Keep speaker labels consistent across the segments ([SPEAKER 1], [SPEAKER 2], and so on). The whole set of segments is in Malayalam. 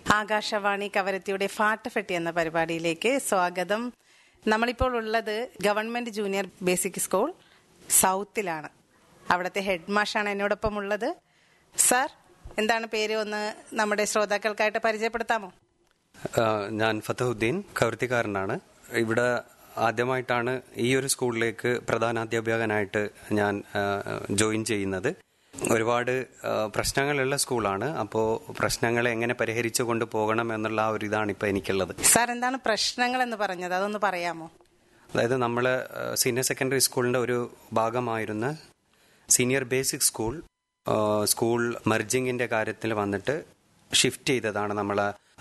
[SPEAKER 1] ആകാശവാണി കവരത്തിയുടെ ഫാട്ടഫെട്ടി എന്ന പരിപാടിയിലേക്ക് സ്വാഗതം നമ്മളിപ്പോൾ ഉള്ളത് ഗവൺമെന്റ് ജൂനിയർ ബേസിക് സ്കൂൾ സൗത്തിലാണ് അവിടുത്തെ ഹെഡ് മാഷാണ് എന്നോടൊപ്പം ഉള്ളത് സാർ എന്താണ് പേര് ഒന്ന് നമ്മുടെ ശ്രോതാക്കൾക്കായിട്ട് പരിചയപ്പെടുത്താമോ
[SPEAKER 2] ആ, ഞാൻ ഫതഹുദ്ദീൻ കവൃത്തിക്കാരനാണ് ഇവിടെ ആദ്യമായിട്ടാണ് ഈ ഒരു സ്കൂളിലേക്ക് പ്രധാനാധ്യാപകനായിട്ട് ഞാൻ ആ, ജോയിൻ ചെയ്യുന്നത് ഒരുപാട് ആ, പ്രശ്നങ്ങളുള്ള സ്കൂളാണ് അപ്പോൾ പ്രശ്നങ്ങളെ എങ്ങനെ പരിഹരിച്ചു കൊണ്ട് പോകണം എന്നുള്ള ആ ഒരു ഇതാണ് ഇപ്പോൾ എനിക്കുള്ളത്
[SPEAKER 1] സാർ എന്താണ് പ്രശ്നങ്ങൾ എന്ന് പറഞ്ഞത് അതൊന്ന് പറയാമോ
[SPEAKER 2] അതായത് നമ്മൾ സീനിയർ സെക്കൻഡറി സ്കൂളിന്റെ ഒരു ഭാഗമായിരുന്ന സീനിയർ ബേസിക് സ്കൂൾ ആ, സ്കൂൾ മെർജിങ്ങിന്റെ കാര്യത്തിൽ വന്നിട്ട് ഷിഫ്റ്റ് ചെയ്തതാണ് നമ്മൾ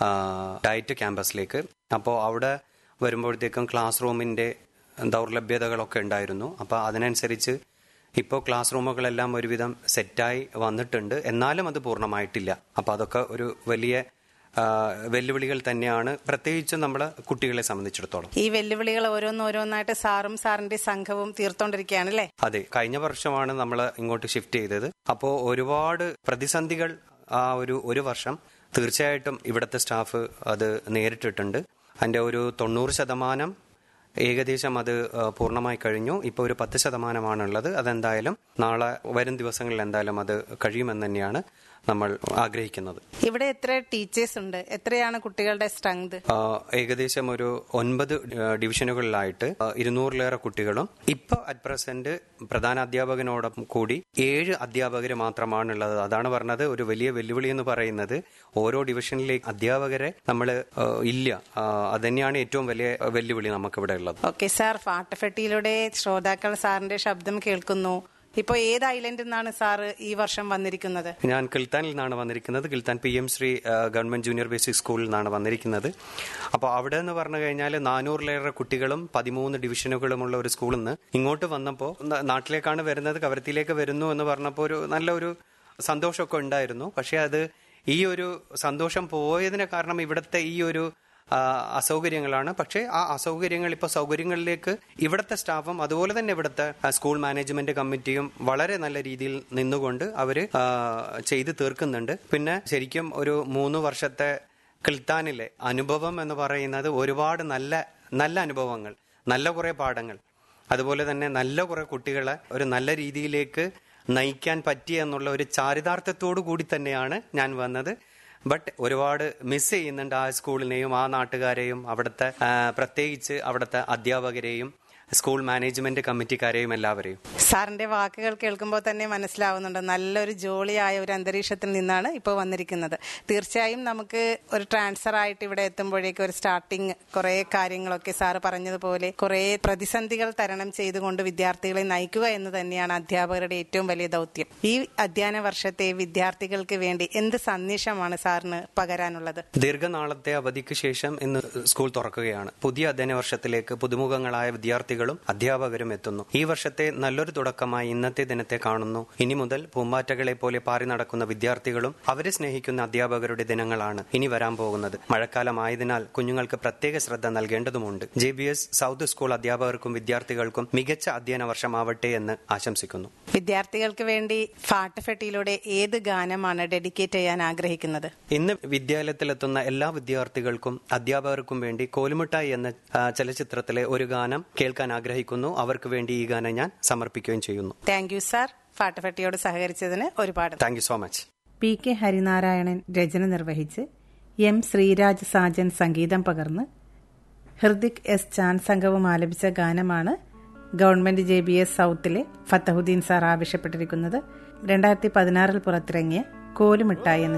[SPEAKER 2] ഡയറ്റ് ക്യാമ്പസിലേക്ക് അപ്പോൾ അവിടെ വരുമ്പോഴത്തേക്കും ക്ലാസ് റൂമിന്റെ ദൗർലഭ്യതകളൊക്കെ ഉണ്ടായിരുന്നു അപ്പോൾ അതിനനുസരിച്ച് ഇപ്പോൾ ക്ലാസ് റൂമുകളെല്ലാം ഒരുവിധം സെറ്റായി വന്നിട്ടുണ്ട് എന്നാലും അത് പൂർണ്ണമായിട്ടില്ല അപ്പോൾ അതൊക്കെ ഒരു വലിയ ആ, വെല്ലുവിളികൾ തന്നെയാണ് പ്രത്യേകിച്ചും നമ്മളെ കുട്ടികളെ സംബന്ധിച്ചിടത്തോളം
[SPEAKER 1] ഈ വെല്ലുവിളികൾ ഓരോന്നോരോന്നായിട്ട് സാറും സാറിന്റെ സംഘവും തീർത്തോണ്ടിരിക്കുകയാണ് അല്ലേ
[SPEAKER 2] അതെ കഴിഞ്ഞ വർഷമാണ് നമ്മൾ ഇങ്ങോട്ട് ഷിഫ്റ്റ് ചെയ്തത് അപ്പോൾ ഒരുപാട് പ്രതിസന്ധികൾ ആ ഒരു ഒരു വർഷം തീർച്ചയായിട്ടും ഇവിടുത്തെ സ്റ്റാഫ് അത് നേരിട്ടിട്ടുണ്ട് അതിന്റെ ഒരു തൊണ്ണൂറ് ശതമാനം ഏകദേശം അത് ആ, പൂർണ്ണമായി കഴിഞ്ഞു ഇപ്പോൾ ഒരു പത്ത് ശതമാനമാണുള്ളത് അതെന്തായാലും നാളെ വരും ദിവസങ്ങളിൽ എന്തായാലും അത് കഴിയുമെന്ന് തന്നെയാണ് നമ്മൾ ആഗ്രഹിക്കുന്നത്
[SPEAKER 1] ഇവിടെ എത്ര ടീച്ചേഴ്സ് ഉണ്ട് എത്രയാണ് കുട്ടികളുടെ സ്ട്രെങ്ത്
[SPEAKER 2] ആ, ഏകദേശം ഒരു ഒൻപത് ആ, ഡിവിഷനുകളിലായിട്ട് ആ, ഇരുന്നൂറിലേറെ കുട്ടികളും ഇപ്പൊ അറ്റ് പ്രസന്റ് പ്രധാന അധ്യാപകനോടൊപ്പം കൂടി ഏഴ് അധ്യാപകർ മാത്രമാണുള്ളത് അതാണ് പറഞ്ഞത് ഒരു വലിയ വെല്ലുവിളി എന്ന് പറയുന്നത് ഓരോ ഡിവിഷനിലേക്ക് അധ്യാപകരെ നമ്മൾ ഇല്ല ആ, അതുതന്നെയാണ് ഏറ്റവും വലിയ വെല്ലുവിളി നമുക്കിവിടെ ഉള്ളത്
[SPEAKER 1] ഓക്കെ സാർ ഫാട്ടഫെട്ടിയിലൂടെ ശ്രോതാക്കൾ സാറിന്റെ ശബ്ദം കേൾക്കുന്നു ഇപ്പൊ ഏത് ഐലൻഡിൽ നിന്നാണ് സാർ ഈ വർഷം വന്നിരിക്കുന്നത്
[SPEAKER 2] ഞാൻ കിൽത്താനിൽ നിന്നാണ് വന്നിരിക്കുന്നത് കിൽത്താൻ പി എം ശ്രീ ആ, ഗവൺമെന്റ് ജൂനിയർ ബേസിക് സ്കൂളിൽ നിന്നാണ് വന്നിരിക്കുന്നത് അപ്പോൾ അവിടെ എന്ന് പറഞ്ഞു കഴിഞ്ഞാൽ നാനൂറിലേറെ കുട്ടികളും പതിമൂന്ന് ഡിവിഷനുകളുമുള്ള ഒരു സ്കൂളിൽ നിന്ന് ഇങ്ങോട്ട് വന്നപ്പോൾ ന- നാട്ടിലേക്കാണ് വരുന്നത് കവരത്തിയിലേക്ക് വരുന്നു എന്ന് പറഞ്ഞപ്പോൾ ഒരു നല്ലൊരു സന്തോഷമൊക്കെ ഉണ്ടായിരുന്നു പക്ഷേ അത് ഈ ഒരു സന്തോഷം പോയതിന് കാരണം ഇവിടുത്തെ ഈ ഒരു ആ, അസൗകര്യങ്ങളാണ് പക്ഷേ ആ അസൗകര്യങ്ങൾ ഇപ്പോൾ സൗകര്യങ്ങളിലേക്ക് ഇവിടുത്തെ സ്റ്റാഫും അതുപോലെ തന്നെ ഇവിടുത്തെ ആ, സ്കൂൾ മാനേജ്മെന്റ് കമ്മിറ്റിയും വളരെ നല്ല രീതിയിൽ നിന്നുകൊണ്ട് അവര് ആ, ചെയ്ത് തീർക്കുന്നുണ്ട് പിന്നെ ശരിക്കും ഒരു മൂന്ന് വർഷത്തെ കിൽത്താനിലെ അനുഭവം എന്ന് പറയുന്നത് ഒരുപാട് നല്ല നല്ല അനുഭവങ്ങൾ നല്ല കുറെ പാഠങ്ങൾ അതുപോലെ തന്നെ നല്ല കുറെ കുട്ടികളെ ഒരു നല്ല രീതിയിലേക്ക് നയിക്കാൻ പറ്റിയ എന്നുള്ള ഒരു ചാരിതാർത്ഥ്യത്തോടു കൂടി തന്നെയാണ് ഞാൻ വന്നത് ബട്ട് ഒരുപാട് മിസ് ചെയ്യുന്നുണ്ട് ആ സ്കൂളിനെയും ആ നാട്ടുകാരെയും അവിടുത്തെ ആ, പ്രത്യേകിച്ച് അവിടുത്തെ അധ്യാപകരെയും സ്കൂൾ മാനേജ്മെന്റ് കമ്മിറ്റിക്കാരെയും എല്ലാവരെയും
[SPEAKER 1] സാറിന്റെ വാക്കുകൾ കേൾക്കുമ്പോൾ തന്നെ മനസ്സിലാവുന്നുണ്ട് നല്ലൊരു ജോളിയായ ഒരു അന്തരീക്ഷത്തിൽ നിന്നാണ് ഇപ്പോൾ വന്നിരിക്കുന്നത് തീർച്ചയായും നമുക്ക് ഒരു ട്രാൻസ്ഫർ ആയിട്ട് ഇവിടെ എത്തുമ്പോഴേക്കും ഒരു സ്റ്റാർട്ടിങ് കുറെ കാര്യങ്ങളൊക്കെ സാറ് പറഞ്ഞതുപോലെ കുറെ പ്രതിസന്ധികൾ തരണം ചെയ്തുകൊണ്ട് വിദ്യാർത്ഥികളെ നയിക്കുക എന്ന് തന്നെയാണ് അധ്യാപകരുടെ ഏറ്റവും വലിയ ദൗത്യം ഈ അധ്യയന വർഷത്തെ വിദ്യാർത്ഥികൾക്ക് വേണ്ടി എന്ത് സന്ദേശമാണ് സാറിന് പകരാനുള്ളത്
[SPEAKER 2] ദീർഘനാളത്തെ അവധിക്ക് ശേഷം ഇന്ന് സ്കൂൾ തുറക്കുകയാണ് പുതിയ അധ്യയന വർഷത്തിലേക്ക് പുതുമുഖങ്ങളായ വിദ്യാർത്ഥികളും അധ്യാപകരും എത്തുന്നു ഈ വർഷത്തെ നല്ലൊരു തുടക്കമായി ഇന്നത്തെ ദിനത്തെ കാണുന്നു ഇനി മുതൽ പൂമ്പാറ്റകളെ പോലെ പാറി നടക്കുന്ന വിദ്യാർത്ഥികളും അവരെ സ്നേഹിക്കുന്ന അധ്യാപകരുടെ ദിനങ്ങളാണ് ഇനി വരാൻ പോകുന്നത് മഴക്കാലമായതിനാൽ കുഞ്ഞുങ്ങൾക്ക് പ്രത്യേക ശ്രദ്ധ നൽകേണ്ടതുമുണ്ട് J B S south school അധ്യാപകർക്കും വിദ്യാർത്ഥികൾക്കും മികച്ച അധ്യയന വർഷമാവട്ടെ എന്ന് ആശംസിക്കുന്നു
[SPEAKER 1] വിദ്യാർത്ഥികൾക്ക് വേണ്ടി ഫാട്ടഫെട്ടിയിലൂടെ ഏത് ഗാനമാണ് ഡെഡിക്കേറ്റ് ചെയ്യാൻ ആഗ്രഹിക്കുന്നത്
[SPEAKER 2] ഇന്ന് വിദ്യാലയത്തിലെത്തുന്ന എല്ലാ വിദ്യാർത്ഥികൾക്കും അധ്യാപകർക്കും വേണ്ടി കോലുമിട്ടായി എന്ന ആ, ചലച്ചിത്രത്തിലെ ഒരു ഗാനം കേൾക്കാൻ ആഗ്രഹിക്കുന്നു അവർക്ക് വേണ്ടി ഈ ഗാനം ഞാൻ സമർപ്പിക്കുകയും ചെയ്യുന്നു
[SPEAKER 1] താങ്ക് യു സാർ ഫാട്ടഫെട്ടിയോട് സഹകരിച്ചതിന് ഒരുപാട്
[SPEAKER 2] thank you so much
[SPEAKER 1] P K Harinarayanan രചന നിർവഹിച്ച് എം ശ്രീരാജ് സാജൻ സംഗീതം പകർന്ന് ഹൃദിക് എസ് ചാൻ സംഘവും ആലപിച്ച ഗാനമാണ് ഗവൺമെന്റ് ജെ ബി എസ് സൗത്തിലെ ഫത്തഹുദ്ദീൻ സാർ ആവശ്യപ്പെട്ടിരിക്കുന്നത് രണ്ടായിരത്തി പതിനാറിൽ പുറത്തിറങ്ങിയ കോലുമിട്ടായി എന്ന